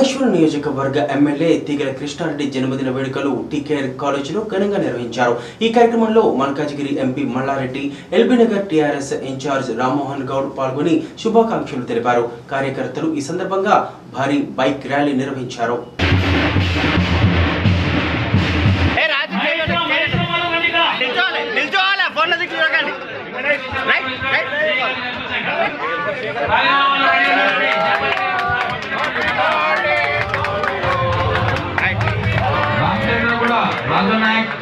మహేశ్వరం నియోజకవర్గ ఎమ్మెల్యే తీగల కృష్ణారెడ్డి జన్మదిన వేడుకలు టీకేఆర్ కాలేజీలో ఘనంగా నిర్వహించారు ఈ కార్యక్రమంలో Malkajgiri MP Malla Reddy LB Nagar TRS incharge Rammohan Goud పాల్గొని శుభాకాంక్షలు తెలిపారు కార్యకర్తలు ఈ సందర్భంగా భారీ బైక్ ర్యాలీ నిర్వహించారు నిల్చోవాలి నిల్చోవాలి ఫోన్లో దిక్కు చూడకండి రైట్ రైట్ రామచంద్ర కూడా రాజు నాయక్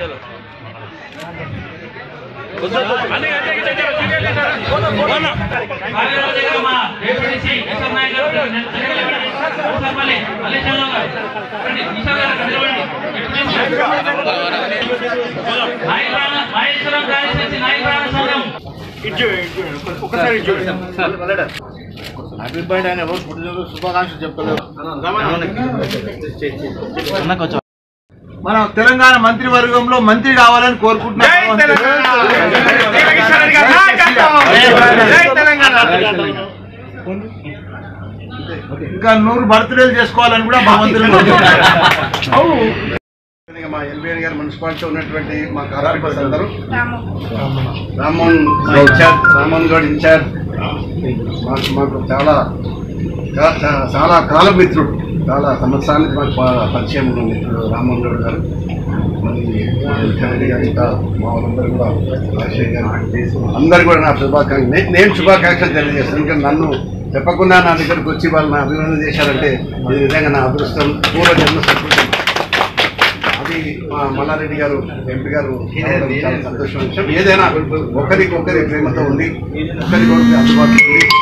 హ్యాపీ బర్త్డే అని రోజు పుట్టినరోజు శుభాకాంక్షలు చెప్తలేదు మన తెలంగాణ మంత్రివర్గంలో మంత్రి కావాలని కోరుకుంటున్నాం ఇంకా నూరు బర్త్డేలు చేసుకోవాలని కూడా భగవంతుని మా ఎల్బీఎన్ గారు మున్సిపాలిటీ ఉన్నటువంటి మా కార్పొరేటర్స్ అందరూ రామ్మోహన్ ఇన్ఛార్జ్ రామ్మోహన్ గౌడ్ ఇన్ఛార్జ్ మాకు మాకు చాలా చా- చా- చాలా కాల మిత్రుడు చాలా సంవత్సరాల నుంచి మాకు ప- పరిచయం ఉన్న మిత్రుడు రామ్మోహన్ గౌడ్ గారు మరి ముఖ్యమంత్రి గారు ఇంకా మా వాళ్ళందరూ కూడా రాజశేఖర్ గారు అందరు కూడా నా శుభాకాంక్షలు నే- నేను శుభాకాంక్షలు తెలియజేస్తాను ఇంకా నన్ను చెప్పకుండా నా దగ్గరకు వచ్చి వాళ్ళు నా అభినందన చేశారంటే ఇది నిజంగా నా అదృష్టం పూర్వ జన్మ సంస్కృతి అది మా మల్లారెడ్డి గారు ఎంపీ గారు రావడం చాలా సంతోషం విషయం ఏదైనా ఒకరికి ఒకరి ప్రేమతో ఉండి ఒకరికి ఒకరి అందుబాటులో ఉండి